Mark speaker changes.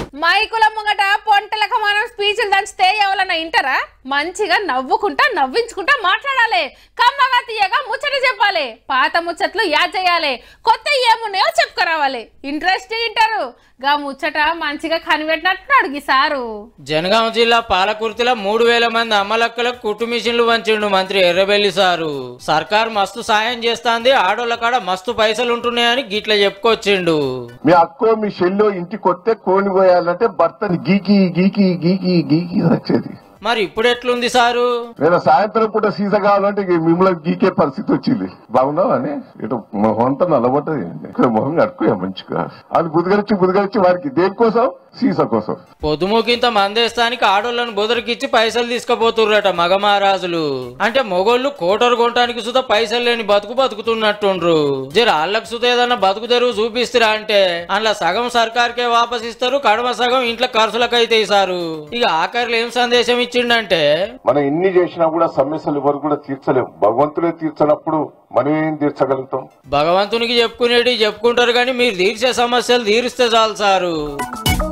Speaker 1: మైకుల ముంగట పొంటలకు మనం స్పీచ్లు దంచితే ఎవరన్నా వింటారా మంచిగా నవ్వుకుంటా నవ్వించుకుంటా మాట్లాడాలి కమ్మగా తీయగా ముచ్చట చెప్పాలి పాత ముచ్చట్లు యాద్ చేయాలి కొత్త ఏమున్నాయో చెప్పుకురావాలి ఇంట్రెస్ట్ వింటారు గా ముచ్చట మంచిగా కనిపెట్టినట్టు అడిగి సారు
Speaker 2: జనగాం జిల్లా పాలకుర్తిలో మూడు వేల మంది అమ్మలక్కలకు కుట్టు మిషన్లు వంచిండు మంత్రి ఎర్రబెల్లి సారు సర్కార్ మస్తు సాయం చేస్తాంది ఆడోళ్ళ కాడ మస్తు పైసలు ఉంటున్నాయని గిట్ల చెప్పుకొచ్చిండు
Speaker 3: మీ అక్కో మీ చెల్లో ఇంటికి వస్తే కోని పోయాలంటే భర్తని గీకి గీకి గీకి గీకి వచ్చేది
Speaker 2: మరి ఇప్పుడు ఎట్లుంది సారు
Speaker 3: నేను సాయంత్రం పూట సీస కావాలంటే ఇక మిమ్మల్ని గీకే పరిస్థితి వచ్చింది బాగున్నావా అని ఇటు మొహం అంతా నల్లబడ్డది ఇక్కడ మొహం కడుకోయా మంచిగా అది బుదిగలిచ్చి బుదిగలిచ్చి వారికి దేనికోసం సీస కోసం
Speaker 2: పొద్దుముకింత మందేస్తానికి ఆడోళ్ళను బుదరికిచ్చి పైసలు తీసుకుపోతుర్రట మగమహారాజులు అంటే మొగోళ్ళు కోటరు కొనటానికి సుత పైసలు లేని బతుకు బతుకుతున్నట్టుండ్రు జర ఆళ్ళకు సుత ఏదన్నా బతుకు తెరువు చూపిస్తురా అంటే అందులో సగం సర్కార్కే వాపస్ ఇస్తారు కడమ సగం ఇంట్లో ఖర్చులకైతే సారు ఇక ఆఖరిలో ఏం సందేశం ఇచ్చిండంటే
Speaker 3: మనం ఎన్ని చేసినా కూడా సమస్యలు ఎవరు కూడా తీర్చలేము భగవంతుడే తీర్చనప్పుడు మనం ఏం తీర్చగలుగుతాం
Speaker 2: భగవంతునికి చెప్పుకునేటి చెప్పుకుంటారు కానీ మీరు తీర్చే సమస్యలు తీరిస్తే చాలు సారు